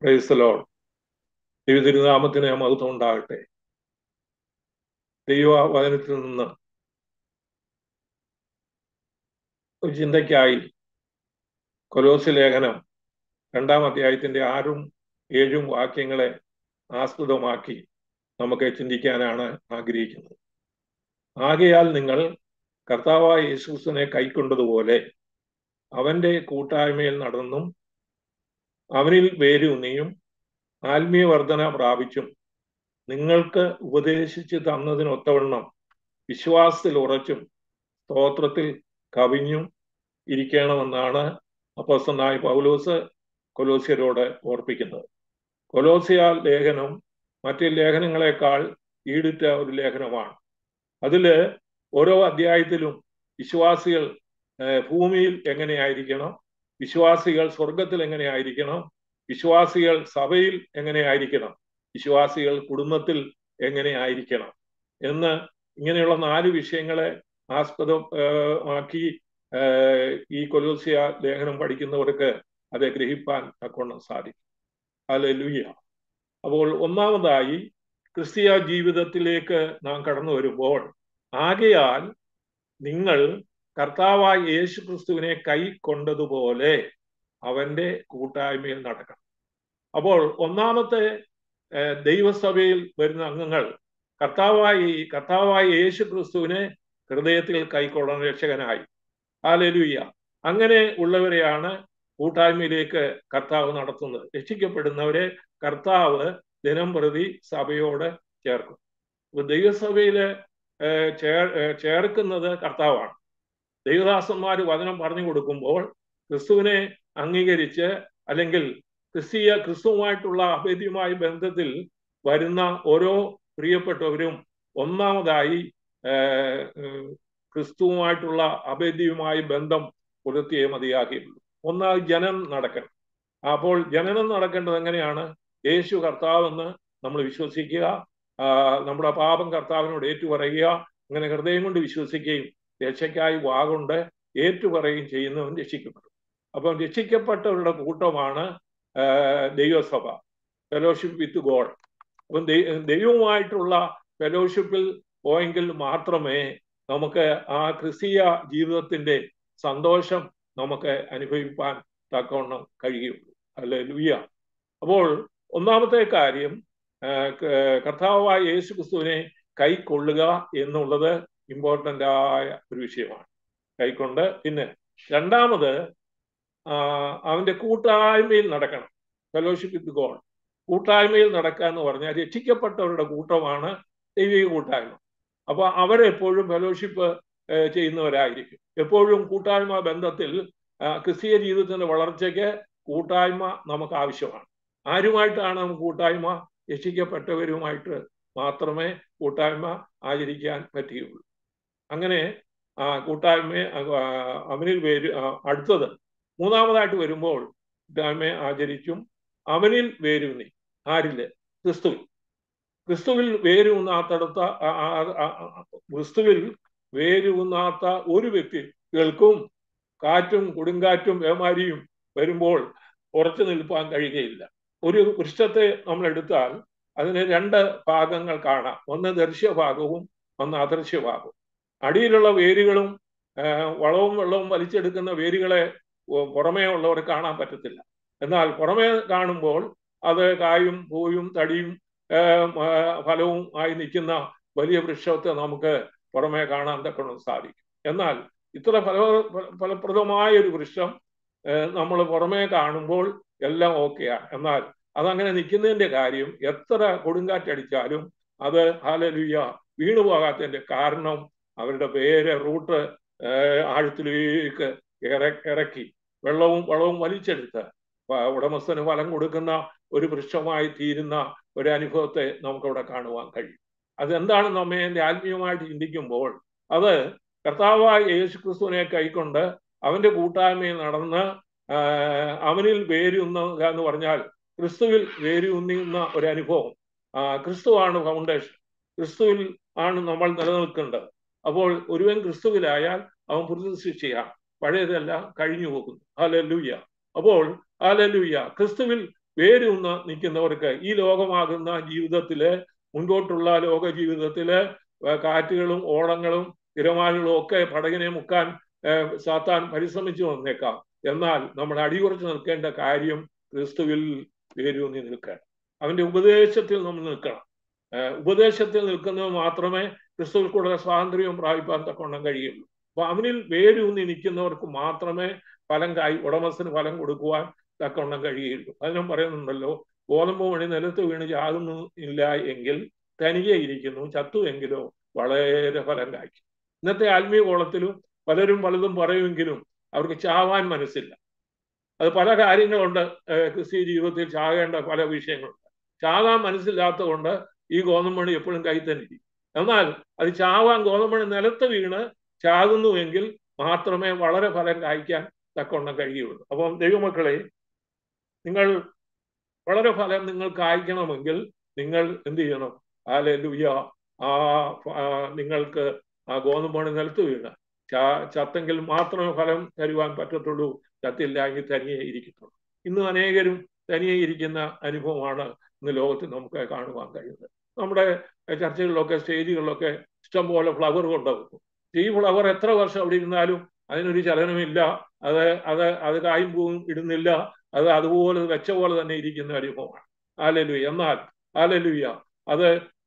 പ്രൈസലോ ദൈവതിരുനാമത്തിന് മഹത്വം ഉണ്ടാകട്ടെ ദൈവ വചനത്തിൽ നിന്ന് ഒരു ചിന്തയ്ക്കായി കൊലോസ് ലേഖനം രണ്ടാം അധ്യായത്തിന്റെ ആറും ഏഴും വാക്യങ്ങളെ ആസ്പദമാക്കി നമുക്ക് ചിന്തിക്കാനാണ് ആഗ്രഹിക്കുന്നത് ആകയാൽ നിങ്ങൾ കർത്താവായ യേശുസിനെ കൈക്കൊണ്ടതുപോലെ അവന്റെ കൂട്ടായ്മയിൽ നടന്നും അവനിൽ വേരൂന്നിയും ആത്മീയ വർധന പ്രാപിച്ചും നിങ്ങൾക്ക് ഉപദേശിച്ച് തന്നതിനൊത്തവണ്ണം വിശ്വാസത്തിൽ ഉറച്ചും സ്തോത്രത്തിൽ കവിഞ്ഞും ഇരിക്കണമെന്നാണ് അപ്പോസ്തനായ പൗലോസ് കൊലോസ്യരോട് ഓർപ്പിക്കുന്നത് കൊലോസിയ ലേഖനം മറ്റ് ലേഖനങ്ങളെക്കാൾ ഈടുറ്റ ഒരു ലേഖനമാണ് അതില് ഓരോ അധ്യായത്തിലും വിശ്വാസികൾ ഭൂമിയിൽ എങ്ങനെയായിരിക്കണം വിശ്വാസികൾ സ്വർഗത്തിൽ എങ്ങനെയായിരിക്കണം വിശ്വാസികൾ സഭയിൽ എങ്ങനെയായിരിക്കണം വിശ്വാസികൾ കുടുംബത്തിൽ എങ്ങനെയായിരിക്കണം എന്ന് ഇങ്ങനെയുള്ള നാല് വിഷയങ്ങളെ ആസ്പദമാക്കി ഈ കൊലോസിയ ലേഖനം പഠിക്കുന്നവർക്ക് അത് ഗ്രഹിപ്പാൻ തക്കോണം സാധിക്കും അല്ലെ ലുയ്യ അപ്പോൾ ഒന്നാമതായി ക്രിസ്തീയ ജീവിതത്തിലേക്ക് നാം കടന്നു വരുമ്പോൾ ആകയാൽ നിങ്ങൾ കർത്താവായ യേശു ക്രിസ്തുവിനെ കൈ കൊണ്ടതുപോലെ അവന്റെ കൂട്ടായ്മയിൽ നടക്കണം അപ്പോൾ ഒന്നാമത്തെ ദൈവസഭയിൽ വരുന്ന അംഗങ്ങൾ കർത്താവായി കർത്താവായ യേശു ക്രിസ്തുവിനെ ഹൃദയത്തിൽ കൈക്കൊള്ളണം രക്ഷകനായി ആലലുയ്യ അങ്ങനെ ഉള്ളവരെയാണ് കൂട്ടായ്മയിലേക്ക് കർത്താവ് നടത്തുന്നത് രക്ഷിക്കപ്പെടുന്നവരെ കർത്താവ് ദിനം പ്രതി സഭയോട് ചേർക്കും അപ്പൊ ദൈവസഭയില് ചേർ ചേർക്കുന്നത് കർത്താവാണ് ദൈവദാസന്മാർ വചനം പറഞ്ഞു കൊടുക്കുമ്പോൾ ക്രിസ്തുവിനെ അംഗീകരിച്ച് അല്ലെങ്കിൽ ക്രിസ്തീയ ക്രിസ്തുവുമായിട്ടുള്ള അഭേദ്യമായ ബന്ധത്തിൽ വരുന്ന ഓരോ പ്രിയപ്പെട്ടവരും ഒന്നാമതായി ക്രിസ്തുവുമായിട്ടുള്ള അഭേദ്യമായ ബന്ധം പുലർത്തിയേ മതിയാക്കിയുള്ളൂ ഒന്നാമത് ജനം നടക്കണം അപ്പോൾ ജനനം നടക്കേണ്ടത് എങ്ങനെയാണ് യേശു കർത്താവെന്ന് നമ്മൾ വിശ്വസിക്കുക നമ്മുടെ പാപം കർത്താവിനോട് ഏറ്റുപറയുക അങ്ങനെ ഹൃദയം കൊണ്ട് വിശ്വസിക്കുകയും രക്ഷയ്ക്കായി വാഗൊണ്ട് ഏറ്റുപറയുകയും ചെയ്യുന്നവൻ രക്ഷിക്കപ്പെടും അപ്പം രക്ഷിക്കപ്പെട്ടവരുടെ കൂട്ടമാണ് ദൈവസഭ ഫെലോഷിപ്പ് വിത്ത് ഗോഡ് അപ്പം ദൈവവുമായിട്ടുള്ള ഫെലോഷിപ്പിൽ പോയെങ്കിൽ മാത്രമേ നമുക്ക് ആ ക്രിസ്തീയ ജീവിതത്തിന്റെ സന്തോഷം നമുക്ക് അനുഭവിപ്പാൻ തക്കവണ്ണം കഴിയുള്ളൂ അല്ലെ ലുയ്യ അപ്പോൾ ഒന്നാമത്തെ കാര്യം കർത്താവായ യേശു ക്രിസ്തുവിനെ കൈക്കൊള്ളുക എന്നുള്ളത് ഇമ്പോർട്ടൻ്റ് ആയ ഒരു വിഷയമാണ് കൈക്കൊണ്ട് പിന്നെ രണ്ടാമത് അവന്റെ കൂട്ടായ്മയിൽ നടക്കണം ഫെലോഷിപ്പ് വിത്ത് ഗോഡ് കൂട്ടായ്മയിൽ നടക്കുക എന്ന് പറഞ്ഞാൽ രക്ഷിക്കപ്പെട്ടവരുടെ കൂട്ടമാണ് ദൈവിക കൂട്ടായ്മ അപ്പൊ അവരെപ്പോഴും ഫെലോഷിപ്പ് ചെയ്യുന്നവരായിരിക്കും എപ്പോഴും കൂട്ടായ്മ ബന്ധത്തിൽ ക്രിസ്തീയ ജീവിതത്തിന്റെ വളർച്ചയ്ക്ക് കൂട്ടായ്മ നമുക്ക് ആവശ്യമാണ് ആരുമായിട്ടാണ് നമുക്ക് കൂട്ടായ്മ രക്ഷിക്കപ്പെട്ടവരുമായിട്ട് മാത്രമേ കൂട്ടായ്മ ആചരിക്കാൻ പറ്റുകയുള്ളൂ അങ്ങനെ ആ കൂട്ടായ്മയെ അവനിൽ വേര് അടുത്തത് മൂന്നാമതായിട്ട് വരുമ്പോൾ കൂട്ടായ്മയെ ആചരിച്ചും അവനിൽ വേരൂന്നി ആരില് ക്രിസ്തുവിൽ ക്രിസ്തുവിൽ വേരൂന്നാത്തടത്ത ക്രിസ്തുവിൽ വേരൂന്നാത്ത ഒരു വ്യക്തികൾക്കും കാറ്റും കൊടുങ്കാറ്റും വേമാരിയും വരുമ്പോൾ ഉറച്ചു നിൽപ്പാൻ കഴിയുകയില്ല ഒരു വൃക്ഷത്തെ നമ്മൾ എടുത്താൽ അതിന് രണ്ട് ഭാഗങ്ങൾ കാണാം ഒന്ന് ദൃശ്യഭാഗവും ഒന്ന് അദൃശ്യഭാഗവും അടിയിലുള്ള വേരുകളും വളവും വെള്ളവും വലിച്ചെടുക്കുന്ന വേരുകളെ പുറമേ ഉള്ളവർ കാണാൻ പറ്റത്തില്ല എന്നാൽ പുറമേ കാണുമ്പോൾ അത് കായും പൂയും തടിയും ഫലവും ആയി നിൽക്കുന്ന വലിയ വൃക്ഷത്തെ നമുക്ക് പുറമേ കാണാൻ തക്കണം സാധിക്കും എന്നാൽ ഇത്ര ഫല ഫലപ്രദമായ ഒരു വൃക്ഷം നമ്മൾ പുറമേ കാണുമ്പോൾ എല്ലാം ഓക്കെയാണ് എന്നാൽ അതങ്ങനെ നിൽക്കുന്നതിന്റെ കാര്യം എത്ര കൊടുങ്കാറ്റടിച്ചാലും അത് ഹാലലുയ്യ വീണുപോകാത്തതിന്റെ കാരണം അവരുടെ പേര് റൂട്ട് ആഴത്തിലേക്ക് ഇറക്കി വെള്ളവും വളവും വലിച്ചെടുത്ത് ഉടമസ്ഥന് ഫലം കൊടുക്കുന്ന ഒരു വൃക്ഷമായി തീരുന്ന ഒരു അനുഭവത്തെ നമുക്കവിടെ കാണുവാൻ കഴിയും അതെന്താണ് നമ്മെ എൻ്റെ ആത്മീയമായിട്ട് ചിന്തിക്കുമ്പോൾ അത് കർത്താവായ യേശു ക്രിസ്തുവിനെ കൈക്കൊണ്ട് അവന്റെ കൂട്ടായ്മയിൽ നടന്ന് അവനിൽ വേരുന്ന എന്ന് പറഞ്ഞാൽ ക്രിസ്തുവിൽ വേരൂന്നിയുന്ന ഒരു അനുഭവം ക്രിസ്തുവാണ് ഫൗണ്ടേഷൻ ക്രിസ്തുവിൽ ആണ് നമ്മൾ നിലനിൽക്കേണ്ടത് അപ്പോൾ ഒരുവൻ ക്രിസ്തുവിലായാൽ അവൻ പുരുഷ ശിക്ഷയാണ് പഴയതെല്ലാം കഴിഞ്ഞു പോകുന്നു ഹാലലൂയ്യ അപ്പോൾ ഹാലലൂയ്യ ക്രിസ്തുവിൽ വേരൂന്ന നിൽക്കുന്നവർക്ക് ഈ ലോകമാകുന്ന ജീവിതത്തില് മുൻപോട്ടുള്ള ലോക ജീവിതത്തില് കാറ്റുകളും ഓളങ്ങളും തിരമാലകളും ഒക്കെ പടകിനെ മുക്കാൻ സാത്താൻ പരിശ്രമിച്ചു വന്നേക്കാം എന്നാൽ നമ്മൾ അടിയുറച്ച് നിൽക്കേണ്ട കാര്യം ക്രിസ്തുവിൽ വേരൂന്നി നിൽക്കണം അവന്റെ ഉപദേശത്തിൽ നമ്മൾ നിൽക്കണം ഉപദേശത്തിൽ നിൽക്കുന്നത് മാത്രമേ ക്രിസ്തുവിൽ കൂടെ സ്വാതന്ത്ര്യവും പ്രാപിപ്പാൻ തക്കൊണ്ണം കഴിയുള്ളൂ അപ്പൊ അവനിൽ വേരൂന്നി നിൽക്കുന്നവർക്ക് മാത്രമേ ഫലം കായി ഉടമസ്ഥന് ഫലം കൊടുക്കുവാൻ തക്കൊണ്ണം കഴിയുള്ളൂ അതിനും പറയുന്നുണ്ടല്ലോ ഗോതമ്പ് മണി നിലത്ത് വീണ് ചാകുന്നു ഇല്ല എങ്കിൽ തനിയെ ഇരിക്കുന്നു ചത്തു എങ്കിലോ വളരെ ഫലം കായ്ക്കും ഇന്നത്തെ ആത്മീയ കോളത്തിലും പലരും പലതും പറയുമെങ്കിലും അവർക്ക് ചാവാൻ മനസ്സില്ല അത് പല കാര്യങ്ങളുണ്ട് ക്രിസ്തീയ ജീവിതത്തിൽ ചാകേണ്ട പല വിഷയങ്ങളുണ്ട് ചാകാൻ മനസ്സില്ലാത്തത് കൊണ്ട് ഈ ഗോതമ്പണി എപ്പോഴും കൈ തന്നെ ഇരിക്കും എന്നാൽ അത് ചാവാൻ ഗോതമ്പണി നിലത്ത് വീണ് ചാകുന്നുവെങ്കിൽ മാത്രമേ വളരെ ഫലം കായ്ക്കാൻ തക്കൊണ്ണം കഴിയുള്ളൂ അപ്പം ദൈവമക്കളെ നിങ്ങൾ വളരെ ഫലം നിങ്ങൾ കായ്ക്കണമെങ്കിൽ നിങ്ങൾ എന്ത് ചെയ്യണം ആലെ ലുയ്യ ആ നിങ്ങൾക്ക് ആ ഗോതമ്പണി നിലത്ത് വീണ് ചാ ചത്തെങ്കിൽ മാത്രമേ ഫലം തരുവാൻ പറ്റത്തുള്ളൂ ചത്തില്ലെങ്കിൽ തനിയെ ഇരിക്കത്തുള്ളൂ ഇന്ന് അനേകരും തനിയെ ഇരിക്കുന്ന അനുഭവമാണ് ഇന്ന് ലോകത്തിൽ നമുക്ക് കാണുവാൻ കഴിയുന്നത് നമ്മുടെ ചർച്ചകളിലൊക്കെ സ്റ്റേജുകളിലൊക്കെ ഇഷ്ടംപോലെ ഫ്ലവർ കൊണ്ടുവന്നു ഈ ഫ്ലവർ എത്ര വർഷം അവിടെ ഇരുന്നാലും അതിനൊരു ചലനമില്ല അത് അത് അത് കായും പൂവും ഇടുന്നില്ല അത് അതുപോലെ വെച്ച പോലെ തന്നെ ഇരിക്കുന്ന അനുഭവമാണ് ആലലുയ എന്നാൽ ആലലുയ അത്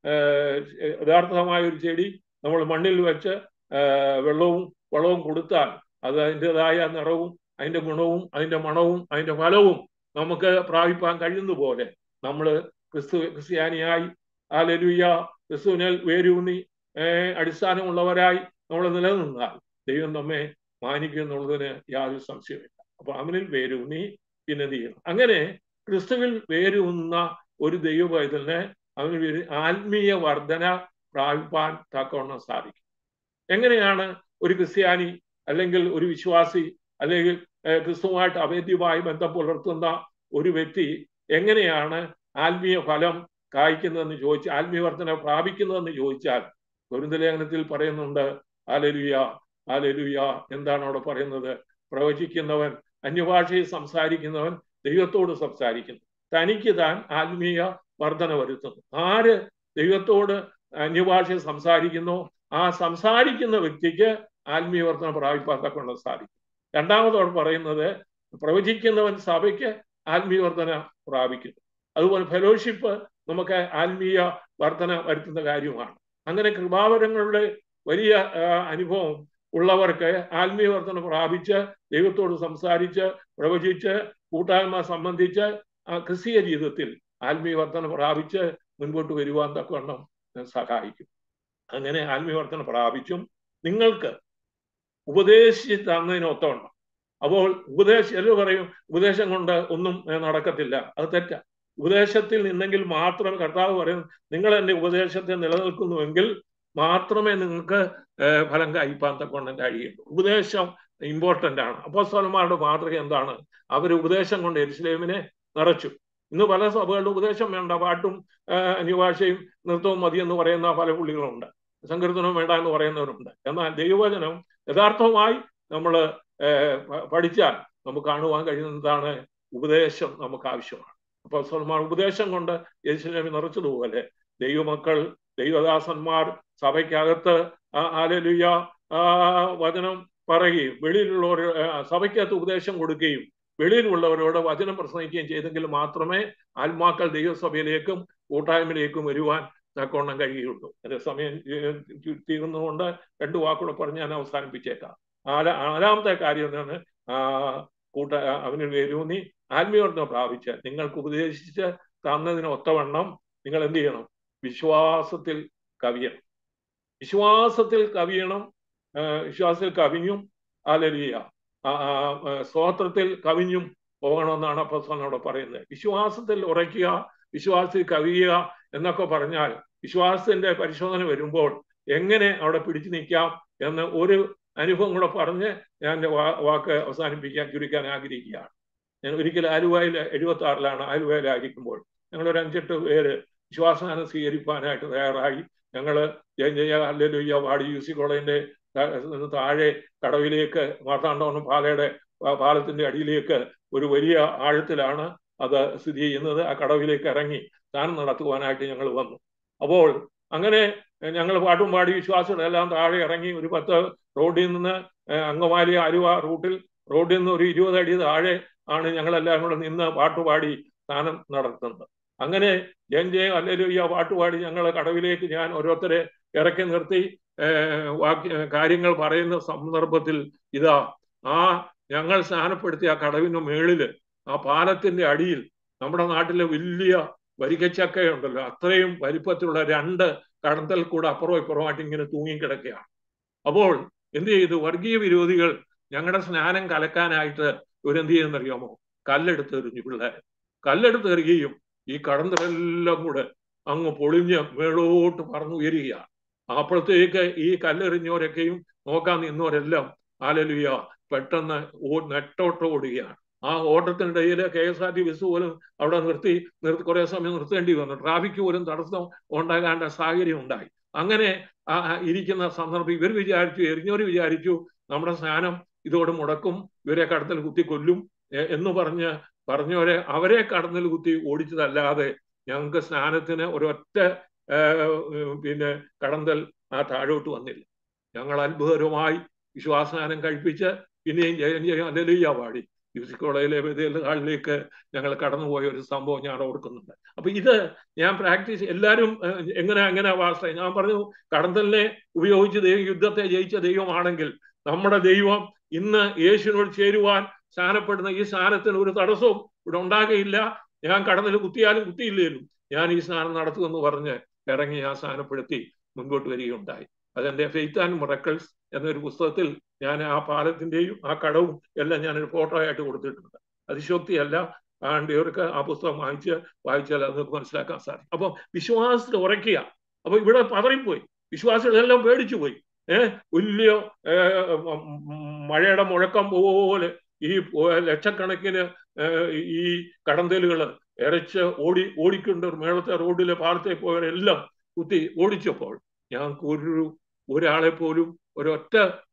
യഥാർത്ഥമായ ഒരു ചെടി നമ്മൾ മണ്ണിൽ വെച്ച് വെള്ളവും വളവും കൊടുത്താൽ അത് അതിൻ്റെതായ നിറവും അതിന്റെ ഗുണവും അതിന്റെ മണവും അതിന്റെ ഫലവും നമുക്ക് പ്രാപിപ്പാൻ കഴിയുന്ന പോലെ നമ്മൾ ക്രിസ്തു ക്രിസ്ത്യാനിയായി ആലലുയ്യ ക്രിസ്തുവിനെ വേരൂന്നി അടിസ്ഥാനമുള്ളവരായി നമ്മൾ നിലനിന്നാൽ ദൈവം നമ്മെ മാനിക്കും എന്നുള്ളതിന് യാതൊരു സംശയമില്ല അപ്പൊ അവനിൽ വേരൂന്നി പിന്നെ എന്ത് ചെയ്യണം അങ്ങനെ ക്രിസ്തുവിൽ വേരൂന്ന ഒരു ദൈവ പൈതലിനെ അവന് ആത്മീയ വർധന പ്രാപിപ്പാൻ തക്കവണ്ണം സാധിക്കും എങ്ങനെയാണ് ഒരു ക്രിസ്ത്യാനി അല്ലെങ്കിൽ ഒരു വിശ്വാസി അല്ലെങ്കിൽ ക്രിസ്തുവുമായിട്ട് അഭേദ്യമായി ബന്ധം പുലർത്തുന്ന ഒരു വ്യക്തി എങ്ങനെയാണ് ആത്മീയ ഫലം കായ്ക്കുന്നതെന്ന് ചോദിച്ചാൽ ആത്മീയ വർധന പ്രാപിക്കുന്നതെന്ന് ചോദിച്ചാൽ ഗുരുന്തലേഖനത്തിൽ പറയുന്നുണ്ട് ആലലുയ ആലലുയ എന്താണ് അവിടെ പറയുന്നത് പ്രവചിക്കുന്നവൻ അന്യഭാഷയിൽ സംസാരിക്കുന്നവൻ ദൈവത്തോട് സംസാരിക്കുന്നു തനിക്ക് താൻ ആത്മീയ വർധന വരുത്തുന്നു ആര് ദൈവത്തോട് അന്യഭാഷയിൽ സംസാരിക്കുന്നു ആ സംസാരിക്കുന്ന വ്യക്തിക്ക് ആത്മീയ വർധന പ്രാപിപ്പാത്തക്കൊണ്ട് സാധിക്കും രണ്ടാമതോട് പറയുന്നത് പ്രവചിക്കുന്നവൻ സഭയ്ക്ക് ആത്മീയ വർധന പ്രാപിക്കുന്നു അതുപോലെ ഫെലോഷിപ്പ് നമുക്ക് ആത്മീയ വർധന വരുത്തുന്ന കാര്യമാണ് അങ്ങനെ കൃപാവരങ്ങളുടെ വലിയ അനുഭവം ഉള്ളവർക്ക് ആത്മീയ വർധന പ്രാപിച്ച് ദൈവത്തോട് സംസാരിച്ച് പ്രവചിച്ച് കൂട്ടായ്മ സംബന്ധിച്ച് ക്രിസ്തീയ ജീവിതത്തിൽ ആത്മീയ വർധന പ്രാപിച്ച് മുൻപോട്ട് വരുവാൻ തക്കവണ്ണം സഹായിക്കും അങ്ങനെ ആത്മീയ വർധന പ്രാപിച്ചും നിങ്ങൾക്ക് ഉപദേശിച്ച് തന്നതിന് ഒത്തവണ്ണം അപ്പോൾ ഉപദേശം ചിലർ പറയും ഉപദേശം കൊണ്ട് ഒന്നും നടക്കത്തില്ല അത് തെറ്റാ ഉപദേശത്തിൽ നിന്നെങ്കിൽ മാത്രമേ കർത്താവ് പറയും നിങ്ങൾ എൻ്റെ ഉപദേശത്തെ നിലനിൽക്കുന്നുവെങ്കിൽ മാത്രമേ നിങ്ങൾക്ക് ഫലം കായ്പാൻ തക്കൊണ്ണം കഴിയുള്ളൂ ഉപദേശം ഇമ്പോർട്ടൻ്റ് ആണ് അപ്പോസ്തലന്മാരുടെ മാതൃക എന്താണ് അവർ ഉപദേശം കൊണ്ട് എരുസലേമിനെ നിറച്ചു ഇന്ന് പല സഭകളിലും ഉപദേശം വേണ്ട പാട്ടും അന്യഭാഷയും നൃത്തവും മതി എന്ന് പറയുന്ന പല പുള്ളികളുണ്ട് സങ്കീർത്തനവും വേണ്ട എന്ന് പറയുന്നവരുണ്ട് എന്നാൽ ദൈവവചനം യഥാർത്ഥമായി നമ്മൾ പഠിച്ചാൽ നമുക്ക് കാണുവാൻ കഴിയുന്നതാണ് ഉപദേശം നമുക്ക് ആവശ്യമാണ് അപ്പോൾ സൽമാൻ ഉപദേശം കൊണ്ട് യേശുലമി നിറച്ചതുപോലെ ദൈവമക്കൾ ദൈവദാസന്മാർ സഭയ്ക്കകത്ത് ആലലുയ വചനം പറയുകയും വെളിയിലുള്ളവർ സഭയ്ക്കകത്ത് ഉപദേശം കൊടുക്കുകയും വെളിയിലുള്ളവരോട് വചനം പ്രസംഗിക്കുകയും ചെയ്തെങ്കിൽ മാത്രമേ ആത്മാക്കൾ ദൈവസഭയിലേക്കും കൂട്ടായ്മയിലേക്കും വരുവാൻ തക്കവണ്ണം കഴിയുള്ളൂ എന്റെ സമയം തീർന്നുകൊണ്ട് രണ്ടു വാക്കുകൂടെ പറഞ്ഞ് ഞാൻ അവസാനിപ്പിച്ചേക്കാം നാല നാലാമത്തെ കാര്യം എന്താണ് കൂട്ട അവന് വേരൂന്നി ആത്മീയവർദ്ധന പ്രാപിച്ച് നിങ്ങൾക്ക് ഉപദേശിച്ച് തന്നതിന് ഒത്തവണ്ണം നിങ്ങൾ എന്ത് ചെയ്യണം വിശ്വാസത്തിൽ കവിയണം വിശ്വാസത്തിൽ കവിയണം വിശ്വാസത്തിൽ കവിഞ്ഞും ആലരിയ സ്തോത്രത്തിൽ കവിഞ്ഞും പോകണമെന്നാണ് അപ്പസ്വനോട് പറയുന്നത് വിശ്വാസത്തിൽ ഉറയ്ക്കുക വിശ്വാസത്തിൽ കവിയുക എന്നൊക്കെ പറഞ്ഞാൽ വിശ്വാസത്തിന്റെ പരിശോധന വരുമ്പോൾ എങ്ങനെ അവിടെ പിടിച്ചു നിൽക്കാം എന്ന് ഒരു അനുഭവം കൂടെ പറഞ്ഞ് ഞാൻ എൻ്റെ വാക്ക് അവസാനിപ്പിക്കാൻ ചുരുക്കാൻ ആഗ്രഹിക്കുകയാണ് ഞാൻ ഒരിക്കൽ ആലുവയിൽ എഴുപത്തി ആറിലാണ് ആലുവയിലായിരിക്കുമ്പോൾ ഞങ്ങൾ ഒരു അഞ്ചെട്ട് പേര് വിശ്വാസദാനം സ്വീകരിക്കാനായിട്ട് തയ്യാറായി ഞങ്ങൾ ജയ ജയ അല്ലുയ്യ വാടി യു സി കോളേജിന്റെ താഴെ കടവിലേക്ക് മാർത്താണ്ഡവനം പാലയുടെ പാലത്തിന്റെ അടിയിലേക്ക് ഒരു വലിയ ആഴത്തിലാണ് അത് സ്ഥിതി ചെയ്യുന്നത് ആ കടവിലേക്ക് ഇറങ്ങി സ്നാനം നടത്തുവാനായിട്ട് ഞങ്ങൾ വന്നു അപ്പോൾ അങ്ങനെ ഞങ്ങൾ പാട്ടും പാടി വിശ്വാസികളെല്ലാം താഴെ ഇറങ്ങി ഒരു പത്ത് റോഡിൽ നിന്ന് അങ്കമാലി ആലുവ റൂട്ടിൽ റോഡിൽ നിന്ന് ഒരു ഇരുപത് അടി താഴെ ആണ് ഞങ്ങളെല്ലാം കൂടെ നിന്ന് പാട്ടുപാടി സ്നാനം നടത്തുന്നത് അങ്ങനെ ജൻ ജയ അല്ലെങ്കിൽ ഈ പാട്ടുപാടി ഞങ്ങൾ കടവിലേക്ക് ഞാൻ ഓരോരുത്തരെ ഇറക്കി നിർത്തി വാക്യ കാര്യങ്ങൾ പറയുന്ന സന്ദർഭത്തിൽ ഇതാ ആ ഞങ്ങൾ സ്നാനപ്പെടുത്തിയ ആ കടവിന് മേളില് ആ പാലത്തിന്റെ അടിയിൽ നമ്മുടെ നാട്ടിലെ വലിയ വരിക്കച്ചക്കയുണ്ടല്ലോ അത്രയും വലിപ്പത്തിലുള്ള രണ്ട് കടന്തൽ കൂടെ അപ്പുറവും ഇപ്പുറമായിട്ട് ഇങ്ങനെ തൂങ്ങിക്കിടക്കുകയാണ് അപ്പോൾ എന്ത് ചെയ്തു വർഗീയ വിരോധികൾ ഞങ്ങളുടെ സ്നാനം കലക്കാനായിട്ട് ഇവരെന്ത് ചെയ്യുന്നറിയാമോ കല്ലെടുത്ത് എറിഞ്ഞു പിള്ളേർ കല്ലെടുത്ത് എറിയുകയും ഈ കടന്തലെല്ലാം കൂടെ അങ്ങ് പൊളിഞ്ഞ് മേളോട്ട് പറന്നുയരുകയാണ് അപ്പോഴത്തേക്ക് ഈ കല്ലെറിഞ്ഞവരൊക്കെയും നോക്കാൻ നിന്നവരെല്ലാം ആലലുയ പെട്ടെന്ന് നെട്ടോട്ട് ഓടുകയാണ് ആ ഓട്ടത്തിനിടയിൽ K S R T bus പോലും അവിടെ നിർത്തി നിർത്തി കുറെ സമയം നിർത്തേണ്ടി വന്നു ട്രാഫിക് പോലും തടസ്സം ഉണ്ടാകാണ്ട സാഹചര്യം ഉണ്ടായി അങ്ങനെ ഇരിക്കുന്ന സന്ദർഭം ഇവർ വിചാരിച്ചു എറിഞ്ഞവർ വിചാരിച്ചു നമ്മുടെ സ്നാനം ഇതോട് മുടക്കും ഇവരെ കടത്തൽ കുത്തി കൊല്ലും എന്ന് പറഞ്ഞ് പറഞ്ഞവരെ അവരെ കടന്നൽ കുത്തി ഓടിച്ചതല്ലാതെ ഞങ്ങൾക്ക് സ്നാനത്തിന് ഒരൊറ്റ പിന്നെ കടന്തൽ ആ താഴോട്ട് വന്നില്ല ഞങ്ങൾ അത്ഭുതകരമായി വിശ്വാസസ്നാനം കഴിപ്പിച്ച് പിന്നെയും ജയം ജയം അല്ലലിയ പാടി മ്യൂസിക് കോളേജിലെ വേദികളിലേക്ക് ഞങ്ങൾ കടന്നുപോയ ഒരു സംഭവം ഞാൻ ഓർക്കുന്നുണ്ട് അപ്പൊ ഇത് ഞാൻ പ്രാക്ടീസ് എല്ലാവരും എങ്ങനെ എങ്ങനെ വാസ്ത ഞാൻ പറഞ്ഞു കടന്തലിനെ ഉപയോഗിച്ച് ദൈവം യുദ്ധത്തെ ജയിച്ച ദൈവമാണെങ്കിൽ നമ്മുടെ ദൈവം ഇന്ന് യേശുവിനോട് ചേരുവാൻ സ്ഥാനപ്പെടുന്ന ഈ സ്ഥാനത്തിന് ഒരു തടസ്സവും ഇവിടെ ഉണ്ടാകയില്ല ഞാൻ കടന്നിൽ കുത്തിയാലും കുത്തിയില്ലേലും ഞാൻ ഈ സ്നാനം നടത്തുമെന്ന് പറഞ്ഞ് ഇറങ്ങി ആ സ്ഥാനപ്പെടുത്തി മുൻപോട്ട് വരികയുണ്ടായി അതെന്റെ ഫെയ്ത്ത് ആൻഡ് മറക്കൾസ് എന്നൊരു പുസ്തകത്തിൽ ഞാൻ ആ പാലത്തിന്റെയും ആ കടവും എല്ലാം ഞാനൊരു ഫോട്ടോ ആയിട്ട് കൊടുത്തിട്ടുണ്ട് അതിശോക്തിയല്ല ആണ്ടിയവർക്ക് ആ പുസ്തകം വായിച്ച് വായിച്ചാൽ അത് നമുക്ക് മനസ്സിലാക്കാൻ സാധിക്കും അപ്പം വിശ്വാസത്തിൽ ഉറയ്ക്കുക അപ്പൊ ഇവിടെ പതറിപ്പോയി വിശ്വാസികളെല്ലാം പേടിച്ചു പോയി ഏഹ് വലിയ മഴയുടെ മുഴക്കം പോലെ ഈ ലക്ഷക്കണക്കിന് ഈ കടന്തലുകൾ ഇറച്ച് ഓടി ഓടിക്കൊണ്ട് മേളത്തെ റോഡിലെ പാലത്തെ പോയവരെല്ലാം കുത്തി ഓടിച്ചപ്പോൾ ഞങ്ങൾക്ക് ഒരു ഒരാളെ പോലും ഒരൊറ്റ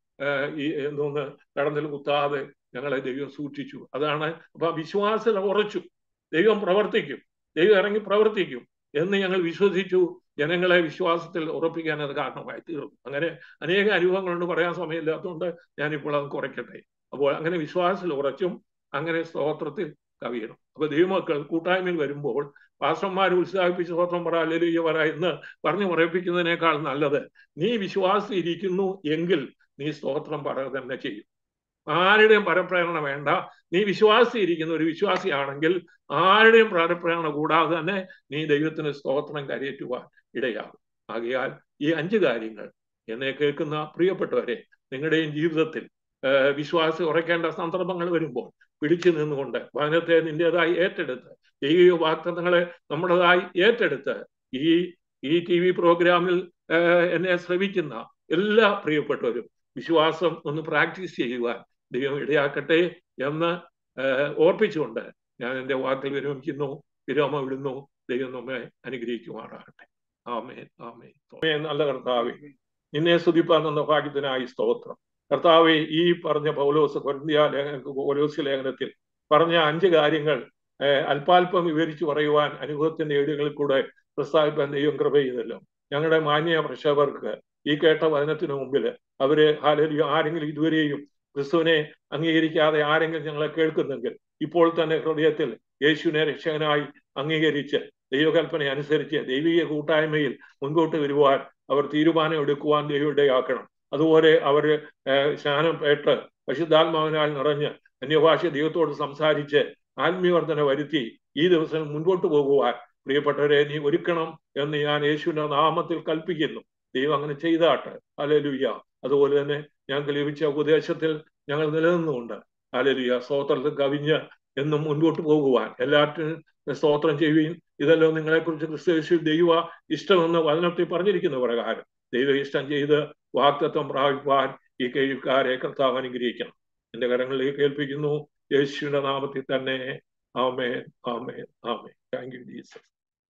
ഈ എന്തോന്ന് കടന്നൽ കുത്താതെ ഞങ്ങളെ ദൈവം സൂക്ഷിച്ചു അതാണ് അപ്പൊ വിശ്വാസത്തിൽ ഉറച്ചു ദൈവം പ്രവർത്തിക്കും ദൈവം ഇറങ്ങി പ്രവർത്തിക്കും എന്ന് ഞങ്ങൾ വിശ്വസിച്ചു ജനങ്ങളെ വിശ്വാസത്തിൽ ഉറപ്പിക്കാൻ അത് കാരണമായി തീർന്നു അങ്ങനെ അനേക അനുഭവങ്ങളുണ്ട് പറയാൻ സമയമില്ലാത്തതുകൊണ്ട് ഞാനിപ്പോൾ അത് കുറയ്ക്കട്ടെ അപ്പോൾ അങ്ങനെ വിശ്വാസത്തിൽ ഉറച്ചും അങ്ങനെ സ്തോത്രത്തിൽ കവിയണം അപ്പൊ ദൈവമക്കൾ കൂട്ടായ്മയിൽ വരുമ്പോൾ പാസ്റ്റർമാർ ഉത്സാഹിപ്പിച്ച് സ്തോത്രം പറ അല്ലെങ്കിൽ പറ എന്ന് പറഞ്ഞു പറയിപ്പിക്കുന്നതിനേക്കാൾ നല്ലത് നീ വിശ്വാസത്തിൽ ഇരിക്കുന്നു എങ്കിൽ നീ സ്തോത്രം പറയുക തന്നെ ചെയ്യും ആരുടെയും പരപ്രേരണ വേണ്ട നീ വിശ്വാസി ഇരിക്കുന്ന ഒരു വിശ്വാസിയാണെങ്കിൽ ആരുടെയും പരപ്രേരണ കൂടാതെ തന്നെ നീ ദൈവത്തിന് സ്തോത്രം കരയേറ്റുവാൻ ഇടയാകും ആകയാൽ ഈ അഞ്ച് കാര്യങ്ങൾ എന്നെ കേൾക്കുന്ന പ്രിയപ്പെട്ടവരെ നിങ്ങളുടെയും ജീവിതത്തിൽ വിശ്വാസം ഉറയ്ക്കേണ്ട സന്ദർഭങ്ങൾ വരുമ്പോൾ പിടിച്ചു നിന്നുകൊണ്ട് വചനത്തെ നിന്റേതായി ഏറ്റെടുത്ത് ദൈവിക വാക്തത്വങ്ങളെ നമ്മുടേതായി ഏറ്റെടുത്ത് ഈ ഈ ടി വി പ്രോഗ്രാമിൽ എന്നെ ശ്രവിക്കുന്ന എല്ലാ പ്രിയപ്പെട്ടവരും വിശ്വാസം ഒന്ന് പ്രാക്ടീസ് ചെയ്യുവാൻ ദൈവം ഇടയാക്കട്ടെ എന്ന് ഓർപ്പിച്ചുകൊണ്ട് ഞാൻ എൻ്റെ വാക്കിൽ വിരമിക്കുന്നു വിരാമ വിടുന്നു ദൈവം നമ്മെ അനുഗ്രഹിക്കുമാറാകട്ടെ ആമേൻ ആമേൻ നല്ല കർത്താവേ നിന്നെ സ്തുതിപ്പാൻ എന്ന ഭാഗ്യത്തിനായി സ്തോത്രം കർത്താവെ ഈ പറഞ്ഞ പൗലോസ് കൊരിന്ത്യ ലേഖന പൗലോസ് ലേഖനത്തിൽ പറഞ്ഞ അഞ്ച് കാര്യങ്ങൾ അല്പാൽപ്പം വിവരിച്ചു പറയുവാൻ അനുഭവത്തിന്റെ ഏടുകളിൽ കൂടെ പ്രസ്താവിപ്പാൻ ദൈവം കൃപ ചെയ്തല്ലോ ഞങ്ങളുടെ മാന്യ പ്രക്ഷേപകർക്ക് ഈ കേട്ട വചനത്തിന് മുമ്പിൽ അവര് ഹാലരിയോ ആരെങ്കിലും ഇതുവരെയും ക്രിസ്തുവിനെ അംഗീകരിക്കാതെ ആരെങ്കിലും ഞങ്ങളെ കേൾക്കുന്നെങ്കിൽ ഇപ്പോൾ തന്നെ ഹൃദയത്തിൽ യേശുവിനെ രക്ഷകനായി അംഗീകരിച്ച് ദൈവകൽപ്പന അനുസരിച്ച് ദൈവിക കൂട്ടായ്മയിൽ മുൻപോട്ട് വരുവാൻ അവർ തീരുമാനം എടുക്കുവാൻ ദൈവയുടെയാക്കണം അതുപോലെ അവർ സ്നാനം പേട്ട് പരിശുദ്ധാത്മാവിനാൽ നിറഞ്ഞ് അന്യഭാഷ ദൈവത്തോട് സംസാരിച്ച് ആത്മീയവർദ്ധന വരുത്തി ഈ ദിവസം മുൻപോട്ട് പോകുവാൻ പ്രിയപ്പെട്ടവരെ നീ ഒരുക്കണം എന്ന് ഞാൻ യേശുവിന്റെ നാമത്തിൽ കൽപ്പിക്കുന്നു ദൈവം അങ്ങനെ ചെയ്താട്ട് അലലുയ്യ അതുപോലെ തന്നെ ഞങ്ങൾക്ക് ലഭിച്ച ഉപദേശത്തിൽ ഞങ്ങൾ നിലനിന്നുകൊണ്ട് അലലുയ്യ സ്തോത്രത്തിൽ കവിഞ്ഞ് എന്നും മുൻപോട്ട് പോകുവാൻ എല്ലാറ്റിനും സ്തോത്രം ചെയ്യുകയും ഇതെല്ലാം നിങ്ങളെക്കുറിച്ച് ക്രിസ്തു ദൈവ ഇഷ്ടമെന്ന് വചനത്തിൽ പറഞ്ഞിരിക്കുന്ന പ്രകാരം ദൈവ ഇഷ്ടം ചെയ്ത് വാക്തത്വം പ്രാപിപ്പാൻ ഈ കഴിക്കാരെ കർത്താവ് അനുഗ്രഹിക്കണം എന്റെ കരങ്ങളിലേക്ക് കേൾപ്പിക്കുന്നു യേശുവിന്റെ നാമത്തിൽ തന്നെ ആമേൻ ആമേൻ ആമേൻ താങ്ക് യു ജീസസ്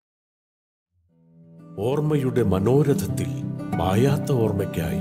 ഓർമ്മയുടെ മനോരഥത്തിൽ മായാത്ത ഓർമ്മയ്ക്കായി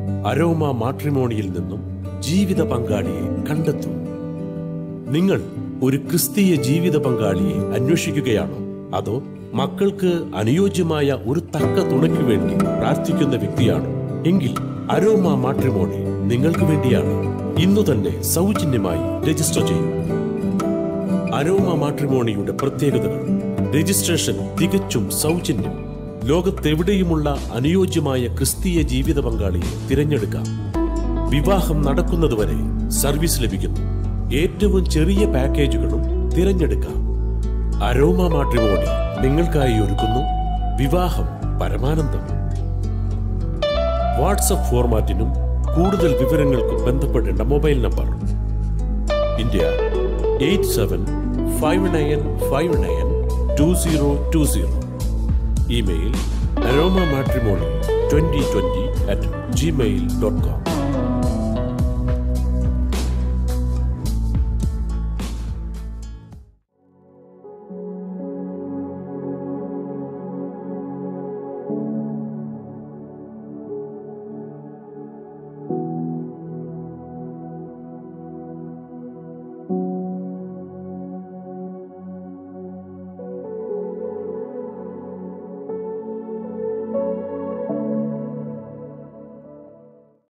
അരോമ മാട്രിമോണിയിൽ നിന്നും ജീവിത പങ്കാളിയെ കണ്ടെത്തൂ നിങ്ങൾ ഒരു ക്രിസ്തീയ ജീവിത പങ്കാളിയെ അന്വേഷിക്കുകയാണോ അതോ മക്കൾക്ക് അനുയോജ്യമായ ഒരു തക്ക തുണയ്ക്ക് വേണ്ടി പ്രാർത്ഥിക്കുന്ന വ്യക്തിയാണോ എങ്കിൽ അരോമ മാട്രിമോണി നിങ്ങൾക്ക് വേണ്ടിയാണ് ഇന്നു തന്നെ സൗജന്യമായി രജിസ്റ്റർ ചെയ്യൂ അരോമ മാട്രിമോണിയുടെ പ്രത്യേകതകൾ രജിസ്ട്രേഷൻ തികച്ചും സൗജന്യം ലോകത്തെവിടെയുമുള്ള അനുയോജ്യമായ ക്രിസ്തീയ ജീവിത പങ്കാളിയെ തിരഞ്ഞെടുക്കാം വിവാഹം നടക്കുന്നതുവരെ സർവീസ് ലഭിക്കുന്നു ഏറ്റവും ചെറിയ പാക്കേജുകളും തിരഞ്ഞെടുക്കാം അരോമ മാട്രിമോണി നിങ്ങൾക്കായി ഒരുക്കുന്നു വിവാഹം പരമാനന്ദം വാട്സപ്പ് ഫോർമാറ്റിനും കൂടുതൽ വിവരങ്ങൾക്കും ബന്ധപ്പെടേണ്ട mobile number India eight seven five nine five nine two zero two zero email Aroma Matrimony twenty twenty at Gmail dot com